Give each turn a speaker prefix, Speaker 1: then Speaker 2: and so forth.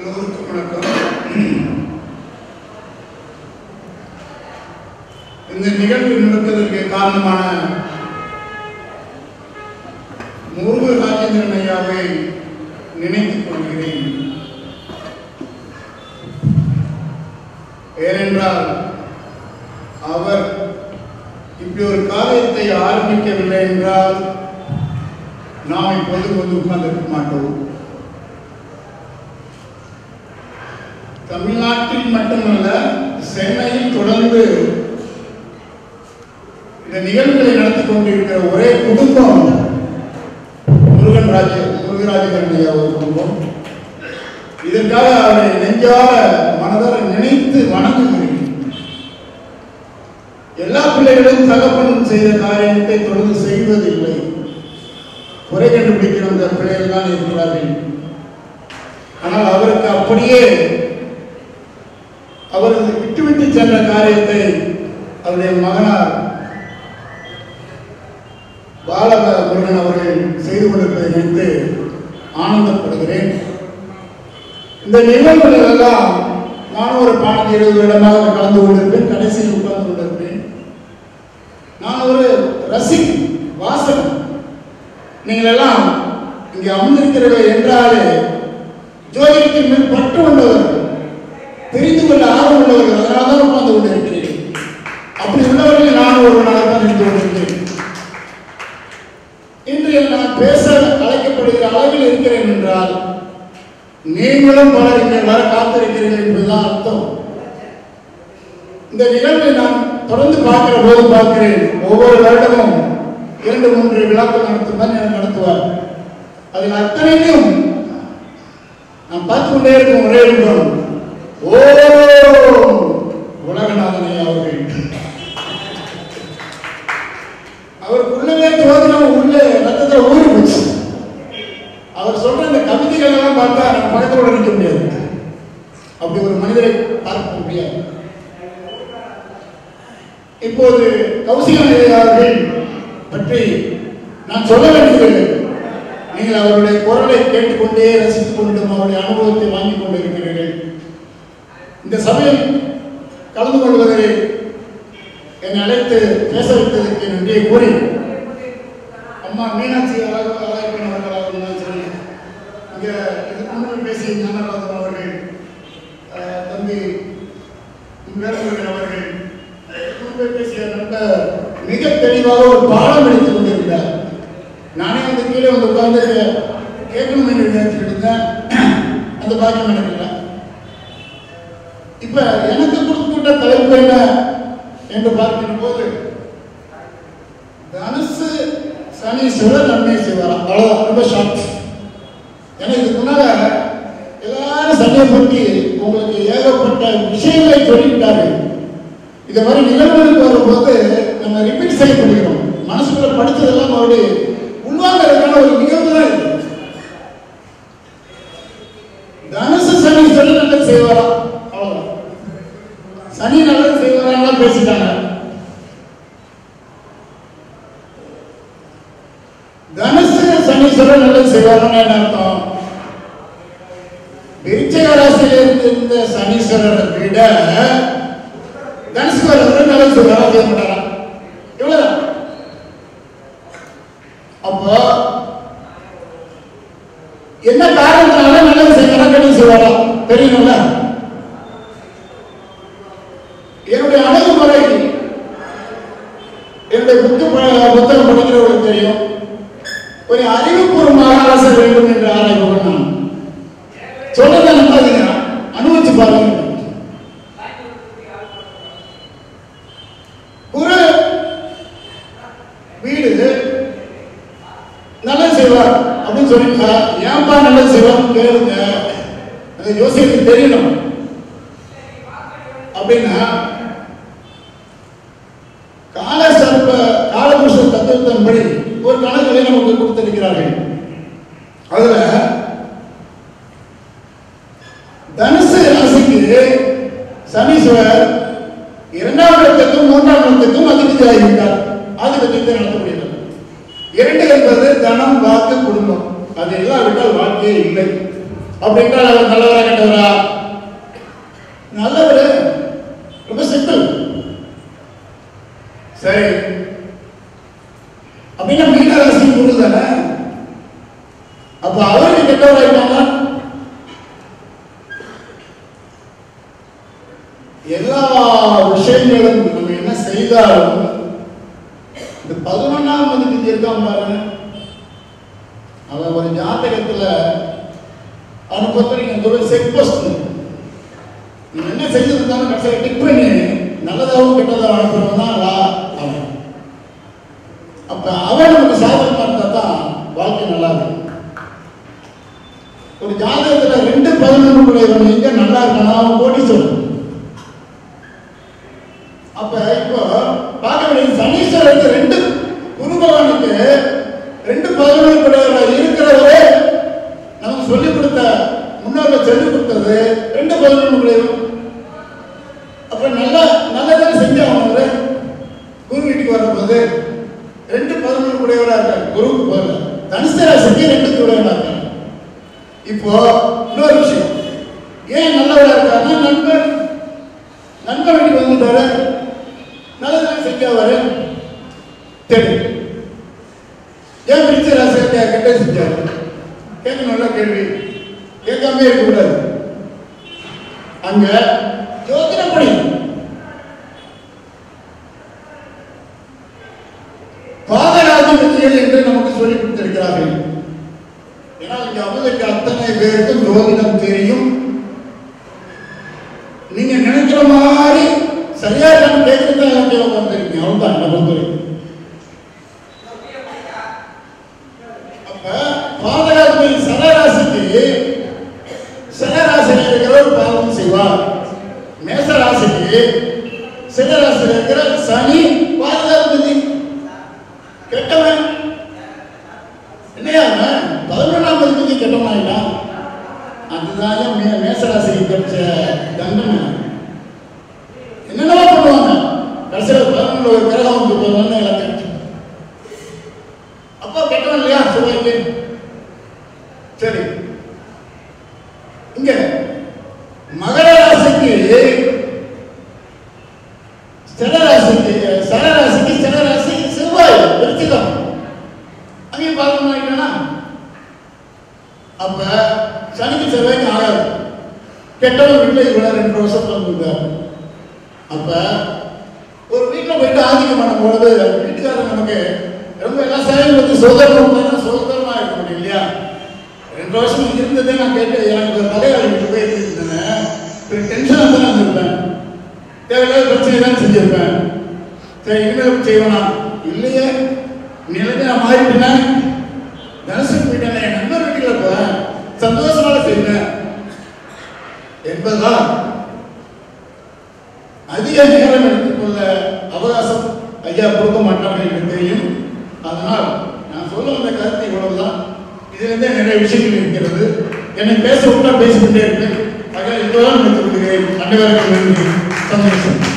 Speaker 1: எல்லோருக்கும் வணக்கம் இந்த நிகழ்வு நடப்பதற்கு காரணமான முருக ராஜேந்திரன் ஐயாவை நினைத்துக் கொள்கிறேன் ஏனென்றால் அவர் இப்படி ஒரு காரியத்தை ஆரம்பிக்கவில்லை என்றால் நாம் இப்போது வந்து உட்கார்ந்திருக்க மாட்டோம் தமிழ்நாட்டில் மட்டுமல்ல சென்னையில் தொடர்ந்து இந்த நிகழ்வுகளை நடத்தி கொண்டிருக்கிற ஒரே குடும்பம் முருகன் ராஜ முருகராஜகரன் ஐயா ஒரு குடும்பம் இதற்காக அவரை நெஞ்சார மனதார நினைத்து வணங்குகிறேன் எல்லா பிள்ளைகளும் தகப்பன் செய்த காரியத்தை தொடர்ந்து செய்வதில்லை குறை கண்டுபிடிக்கிற அந்த பிள்ளைகள் தான் இருக்கிறார்கள் ஆனால் அவருக்கு அப்படியே அவரது விட்டுவிட்டு சென்ற காரியத்தை அவருடைய மகனார் பாலக முருகன் அவர்கள் செய்து கொண்டிருப்பதை நினைத்து ஆனந்தப்படுகிறேன் இந்த நிகழ்வுகள் எல்லாம் நானும் ஒரு பாடல் இருபது இடமாக கலந்து கொண்டிருப்பேன் கடைசியில் உட்கார்ந்து கொண்டிருப்பேன் நான் ஒரு ரசிக் வாசகன் நீங்கள் எல்லாம் இங்கே அமர்ந்திருக்கிறவர்கள் என்றாலே ஜோதிடத்தின் மேல் பற்று உள்ளவர்கள் தெரிந்து கொள்ள ஆர்வம் உள்ளவர்கள் அதனால தான் உட்கார்ந்து கொண்டிருக்கிறேன் அப்படி உள்ளவர்கள் நான் ஒருவனாக தான் இருந்து கொண்டிருக்கிறேன் இன்று நான் பேச அழைக்கப்படுகிற அளவில் இருக்கிறேன் என்றால் நீங்களும் பலர் இங்கே வர காத்திருக்கிறீர்கள் என்பதுதான் அர்த்தம் இந்த நிகழ்வை நான் தொடர்ந்து பார்க்கிற போது பார்க்கிறேன் ஒவ்வொரு வருடமும் இரண்டு மூன்று விழாக்கள் நடத்தும் தான் எனக்கு நடத்துவார் அதில் அத்தனையும் நான் பார்த்து கொண்டே இருக்கும் ஒரே நிமிடம் ஓ உலகநாதனை அவர்கள் அவருக்கு உள்ளவே ஜோதிடம் உள்ளே ரத்தத்தை ஊறி போச்சு அவர் சொல்ற அந்த கவிதைகள் எல்லாம் பார்த்தா நம்ம பக்கத்தோட நிற்க முடியாது அப்படி ஒரு மனிதரை பார்க்க முடியாது இப்போது கௌசிகன் அவர்கள் பற்றி நான் சொல்ல வேண்டியதில்லை நீங்கள் அவருடைய குரலை கேட்டுக்கொண்டே ரசித்துக் கொண்டும் அவருடைய அனுபவத்தை வாங்கிக் கொண்டிருக்கிறீர்கள் இந்த சபையில் கலந்து கொள்வதை என்னை அழைத்து பேச வைத்ததற்கு நன்றியை கூறி அம்மா மீனாட்சி அழகு அழகப்பன் அவர்களாக இருந்தாலும் சரி இங்கே இதுக்கு முன்பு பேசிய ஞானராஜன் அவர்கள் அஹ், தம்பி வேலுமுருகன் அவர்கள் இதுக்கு முன்பே பேசிய நண்பர் மிக தெளிவாக ஒரு பாடம் எடுத்துக் கொண்டிருந்தார் நானே வந்து கீழே வந்து உட்கார்ந்து கேட்கணும் என்று நினைச்சிட்டு இருந்தேன் அந்த பாக்கியம் எனக்கு இல்லை இப்ப எனக்கு கொடுத்துட்ட தலைப்பு என்ன என்று பார்க்கிற போது தனுசு சனீஸ்வரர் நன்மை செய்வாராம் அவ்வளவுதான் ரொம்ப ஷார்ட் ஏன்னா இதுக்கு முன்னால எல்லாரும் சனியை பற்றி உங்களுக்கு ஏகப்பட்ட விஷயங்களை சொல்லிவிட்டார்கள் இந்த மாதிரி நிகழ்வுகளுக்கு வரும்போது நம்ம ரிப்பீட் செய்யப்படுகிறோம் மனசுக்குள்ள படிச்சதெல்லாம் மறுபடியும் உள்வாங்கிறதுக்கான ஒரு நிகழ்வு தான் இது தனுசு சனி சொல்லி நல்லது செய்வாரா அவ்வளவுதான் சனி நல்லது செய்வாரான்னு பேசிட்டாங்க தனுசு சனீஸ்வரன் நல்லது செய்வாரான்னு என்ன அர்த்தம் விருச்சிக ராசியில இருந்து இருந்த சனீஸ்வரரை விட தனுசுவரர் நல்லது செய்வாரா செய்ய மாட்டாரா இவ்வளவுதான் அப்போ என்ன காரணத்தினால நல்லது செய்யறா கெட்டது செய்வாரா தெரியணும்ல என்னுடைய அணுகுமுறை என்னுடைய புக்கு ப- புத்தகம் படிக்கிறவர்களுக்கு தெரியும் ஒரு அறிவுபூர்வமாக அரச வேண்டும் என்று ஆராய்வு பண்ணான் சொல்றதை நம்பாதீங்க அனுபவிச்சு பாருங்க ஒரு வீடு நல்லது செய்வார் அப்படின்னு சொல்லிட்டா ஏன்பா நல்லது செய்வார் கேளுங்க அந்த யோசிக்கு தெரியணும் அப்படின்னா கால சர்ப்ப காலபுருஷ தத்துவத்தின்படி ஒரு கணக்குகளை நமக்கு கொடுத்திருக்கிறார்கள் அதுல தனுசு ராசிக்கு சனீஸ்வரர் இரண்டாம் இடத்துக்கும் மூன்றாம் இடத்துக்கும் அதிபதியாகிவிட்டார் ஆதிபத்தியத்தை நடத்த முடியாது இரண்டு என்பது தனம் வாக்கு குடும்பம் அது இல்லாவிட்டால் வாழ்க்கையே இல்லை அப்படின்றால் அவர் நல்லவரா கெட்டவரா நல்லவர் ரொம்ப சிம்பிள் சரி அப்படின்னா மீனராசி குரு தானே அப்ப அவருக்கு கெட்டவராயிட்டாங்க எல்லா விஷயங்களும் நம்ம என்ன செய்தாலும் இந்த பதினொன்னாம் மதிப்பு இருக்காம பாருங்க அவன் ஒரு ஜாதகத்துல அவனை பொறுத்த வரைக்கும் செக் போஸ்ட் நீ என்ன செஞ்சிருந்தாலும் கடைசியில் டிக் பண்ணி நல்லதாகவும் கெட்டதாகவும் அனுப்புறவன் தான் லா அவன் அப்ப அவன் நமக்கு சாதகமா இருந்தா தான் வாழ்க்கை நல்லா இருக்கும் ஒரு ஜாதகத்துல ரெண்டு பதினொன்று உடையவன் எங்க நல்லா இருக்கானா அவன் கோடீஸ்வரன் அப்ப இப்போ பார்க்க வேண்டிய சனீஸ்வரருக்கு ரெண்டு குரு பகவானுக்கு ரெண்டு பதினொன்று உடையவராக இருக்கிறவரே நமக்கு சொல்லிக் கொடுத்த முன்னோர்கள் சொல்லிக் கொடுத்தது ரெண்டு பதினொன்று உடையவன் அப்ப நல்லா நல்லதாக செஞ்சான் அவரு குரு வீட்டுக்கு வரும்போது ரெண்டு பதினொன்று உடையவராக இருக்காங்க குருவுக்கு போகல தனுசு ராசிக்கு ரெண்டு உடையவராக இருக்காங்க இப்போ இன்னொரு விஷயம் ஏன் நல்லவரா இருக்காருன்னா நண்பர் நண்பர் வீட்டுக்கு வந்துட்டாரு நல்லதாக செஞ்சவர் சரி ஏன் பிரிச்ச ராசி கெட்ட செஞ்சாரு கேட்கணும்ல கேள்வி கேட்காம இருக்கக்கூடாது அங்க ஜோதிடப்படி பாதராஜிபதிகள் என்று நமக்கு சொல்லிக் கொடுத்திருக்கிறார்கள் ஏன்னா இங்க அமுதற்கு அத்தனை பேருக்கும் ஜோதிடம் தெரியும் நீங்க நினைக்கிற மாதிரி சரியா நான் கேட்கறது எனக்கு உட்காந்துருக்கீங்க அவ்வளவுதான் என்ன பொறுத்தவரைக்கும் அப்ப பாதகாத்மை சரராசிக்கு சரராசியில் இருக்கிற ஒரு பாவம் செய்வார் மேசராசிக்கு சிறராசியில் இருக்கிற சனி பாதகாத்மதி கெட்டவன் என்னையா அவன் பதினொன்றாம் பதினஞ்சு கெட்டவனாயிட்டான் அதுதான் ஏன் மே மேசராசிக்கு கிடைச்ச தண்டனை என்னென்னவோ பண்ணுவாங்க கடைசியில் பதினொன்று ஒரு கிரகம் வந்து போவாங்க எல்லாம் கிடைச்சு அப்போ கெட்டவன் இல்லையா சொல்லுங்க சரி இங்க மகர ராசிக்கு ஸ்திரராசிக்கு சரராசிக்கு ஸ்திரராசி செவ்வாய் விருச்சிகம் அங்கேயும் பார்க்கணும் ஆயிட்டானா அப்ப சனிக்கு செவ்வாய்க்கு ஆகாது கெட்டவன் வீட்டில் இவ்வளவு ரெண்டு வருஷம் வந்துருக்காரு அப்ப ஒரு வீட்டில் போயிட்டு ஆதிக்கம் பண்ணும்போது வீட்டுக்காரர் நமக்கு ரொம்ப எல்லா சேவையும் பற்றி சுதந்திரம் சுதந்திரமா இருக்க முடியும் இல்லையா ரெண்டு வருஷம் இருந்ததே நான் கேட்டு எனக்கு ஒரு தலைவலி விட்டு போய் இருந்தேன் ஒரு டென்ஷனாக தான் இருந்திருப்பேன் தேவையில்லாத பிரச்சனை தான் செஞ்சிருப்பேன் சரி இனிமேல் செய்வேனா இல்லையே நிலைமை நான் மாறிட்டேன் தனுசுக்கு போயிட்டேன் என் நண்பர் வீட்டில் போறேன் சந்தோஷமாக செய்வேன் என்பதுதான் அதிக நேரம் எடுத்துக்கொள்ள அவகாசம் ஐயா கொடுக்க மாட்டாங்க எனக்கு தெரியும் அதனால் நான் சொல்ல வந்த கருத்து இவ்வளவுதான் இதிலிருந்தே நிறைய விஷயங்கள் இருக்கிறது என்னை பேச விட்டா பேசிக்கிட்டே இருப்பேன் ஆக இப்போதான் நிறுத்தி விடுகிறேன் அனைவருக்கும் நன்றி சந்தோஷம்